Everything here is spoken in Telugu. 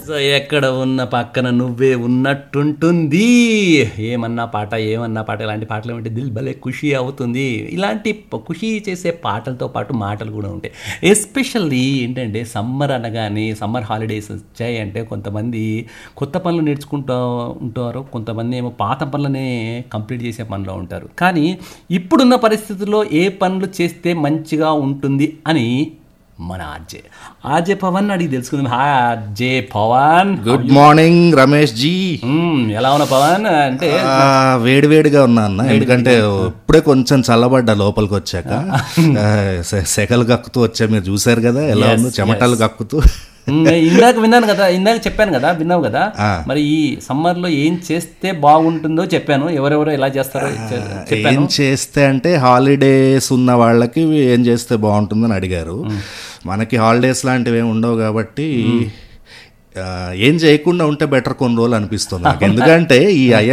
సో ఎక్కడ ఉన్న పక్కన నువ్వే ఉన్నట్టుంటుంది ఏమన్నా పాట ఏమన్నా పాట ఇలాంటి పాటలు ఉంటే దిల్ భలే ఖుషి అవుతుంది ఇలాంటి ప- ఖుషి చేసే పాటలతో పాటు మాటలు కూడా ఉంటాయి ఎస్పెషల్లీ ఏంటంటే సమ్మర్ అనగానే సమ్మర్ హాలిడేస్ వచ్చాయి అంటే కొంతమంది కొత్త పనులు నేర్చుకుంటూ ఉంటారు కొంతమంది ఏమో పాత పనులనే కంప్లీట్ చేసే పనిలో ఉంటారు కానీ ఇప్పుడున్న పరిస్థితుల్లో ఏ పనులు చేస్తే మంచిగా ఉంటుంది అని మన ఆర్జే ఆర్జే పవన్ అడిగి తెలుసుకుందాం hi RJ Pavan good morning Ramesh ji మ్మ్, ఎలా ఉన్నా పవన్ అంటే ఆ, వేడివేడిగా ఉన్నా అన్న ఎందుకంటే ఇప్పుడే కొంచెం చల్లబడ్డా లోపలికి వచ్చాక ఆ, సె- సెగలు కక్కుతూ వచ్చా మీరు చూసారు కదా ఎలా Yes, ఉందో చెమటలు కక్కుతూ మ్మ్, ఇందాక విన్నాను కదా ఇందాక చెప్పాను కదా విన్నావు కదా ఆ. మరి ఈ సమ్మర్ లో ఏం చేస్తే బాగుంటుందో చెప్పాను ఎవరెవరో ఎలా చేస్తారో చె- చెప్పాను ఏం చేస్తే అంటే హాలిడేస్ ఉన్న వాళ్ళకి ఏం చేస్తే బాగుంటుందని అడిగారు మనకి హాలిడేస్ లాంటివి ఏమి ఉండవు కాబట్టి ఆ, ఏం చేయకుండా ఉంటే బెటర్ కొన్ని రోజులు అనిపిస్తుంది నాకు ఎందుకంటే ఈ